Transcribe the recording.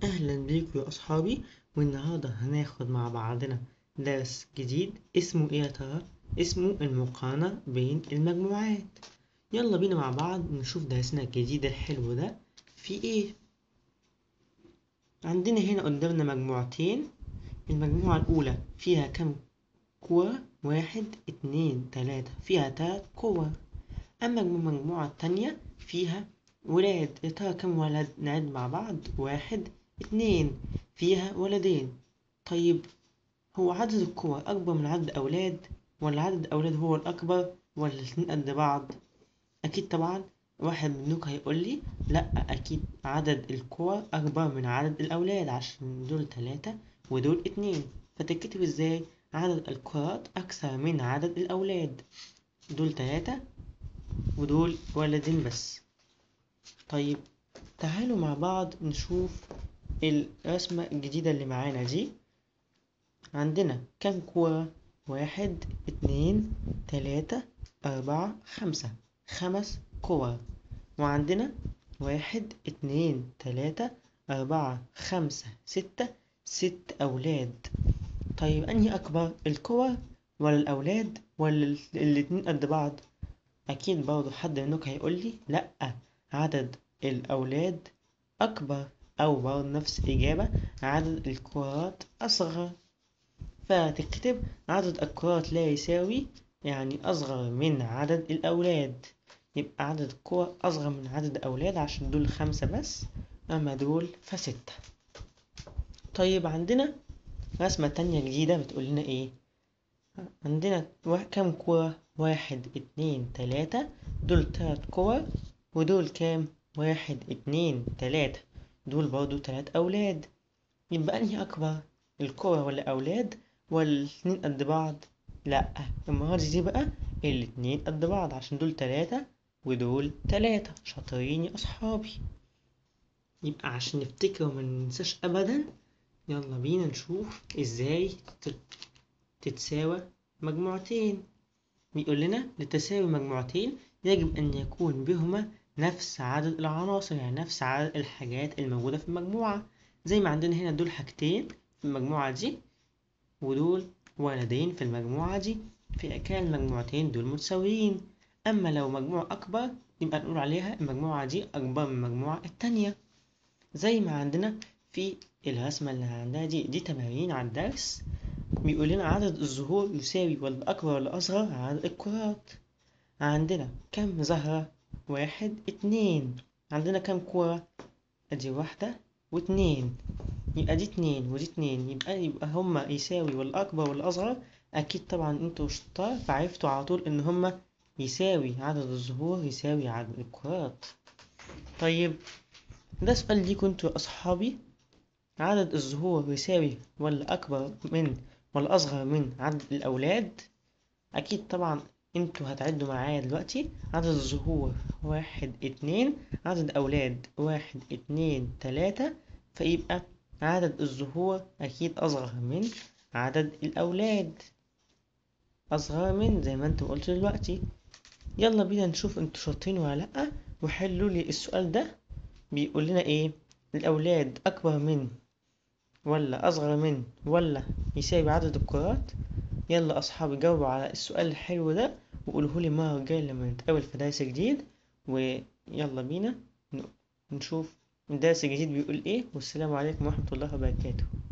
أهلا بيكم يا أصحابي والنهاردة هناخد مع بعضنا درس جديد اسمه إيه يا ترى؟ اسمه المقارنة بين المجموعات يلا بينا مع بعض نشوف درسنا الجديد الحلو ده في إيه عندنا هنا قدامنا مجموعتين المجموعة الأولى فيها كم كورة واحد اتنين تلاتة فيها تلات كور أما المجموعة التانية فيها ولاد يا ترى كم ولد نعد مع بعض واحد اتنين فيها ولدين طيب هو عدد الكور أكبر من عدد الأولاد ولا عدد الأولاد هو الأكبر ولا الاتنين قد بعض أكيد طبعا واحد منكم هيقول لي لأ أكيد عدد الكور أكبر من عدد الأولاد عشان دول تلاتة ودول اتنين فتكتب ازاي عدد الكرات أكثر من عدد الأولاد دول تلاتة ودول ولدين بس طيب تعالوا مع بعض نشوف الرسمة الجديدة اللي معانا دي عندنا كم كورة واحد اتنين تلاتة أربعة خمسة خمس كور وعندنا واحد اتنين تلاتة أربعة خمسة ستة ست أولاد طيب أنهي أكبر الكور ولا الأولاد ولا الاتنين قد بعض أكيد برضه حد منكم هيقول لي لأ عدد الأولاد أكبر أو برضه نفس الإجابة عدد الكرات أصغر فتكتب عدد الكرات لا يساوي يعني أصغر من عدد الأولاد يبقى عدد الكور أصغر من عدد الأولاد عشان دول خمسة بس أما دول فستة طيب عندنا رسمة تانية جديدة بتقول لنا إيه عندنا كم كورة واحد اتنين تلاتة دول تلات كور ودول كام واحد اتنين تلاتة دول برضو تلات أولاد يبقى أنهي أكبر الكرة ولا أولاد ولا الاتنين قد بعض لأ المرة دي بقى الاتنين قد بعض عشان دول تلاتة ودول تلاتة شاطرين يا أصحابي يبقى عشان نفتكر وما ننساش أبدا يلا بينا نشوف ازاي تتساوى مجموعتين بيقول لنا لتساوي مجموعتين يجب أن يكون بهما نفس عدد العناصر يعني نفس عدد الحاجات الموجودة في المجموعة زي ما عندنا هنا دول حاجتين في المجموعة دي ودول ولدين في المجموعة دي في كان المجموعتين دول متساويين أما لو مجموعة أكبر يبقى نقول عليها المجموعة دي أكبر من المجموعة التانية زي ما عندنا في الرسمة اللي عندها دي دي تمارين على الدرس بيقول لنا عدد الزهور يساوي ولا أكبر ولا أصغر عدد الكرات عندنا كم زهرة واحد اتنين عندنا كم كورة ادي واحدة واتنين يبقى دي اتنين ودي اتنين يبقى يبقى هما يساوي ولا أكبر ولا أصغر أكيد طبعا انتوا شطار فعرفتوا على طول إن هما يساوي عدد الزهور يساوي عدد الكرات طيب ده سؤال ليكوا انتوا يا أصحابي عدد الزهور يساوي ولا أكبر من ولا أصغر من عدد الأولاد أكيد طبعا انتوا هتعدوا معايا دلوقتي عدد الزهور واحد اتنين عدد أولاد واحد اتنين تلاتة فيبقى عدد الزهور أكيد أصغر من عدد الأولاد أصغر من زي ما انتوا قلتوا دلوقتي يلا بينا نشوف انتوا شاطرين ولا لأ وحلوا لي السؤال ده بيقول لنا ايه الأولاد أكبر من ولا أصغر من ولا يساوي عدد الكرات يلا أصحابي جاوبوا على السؤال الحلو ده وقولوه لي المرة الجاية لما نتقابل في درس جديد ويلا بينا نشوف الدرس الجديد بيقول ايه والسلام عليكم ورحمة الله وبركاته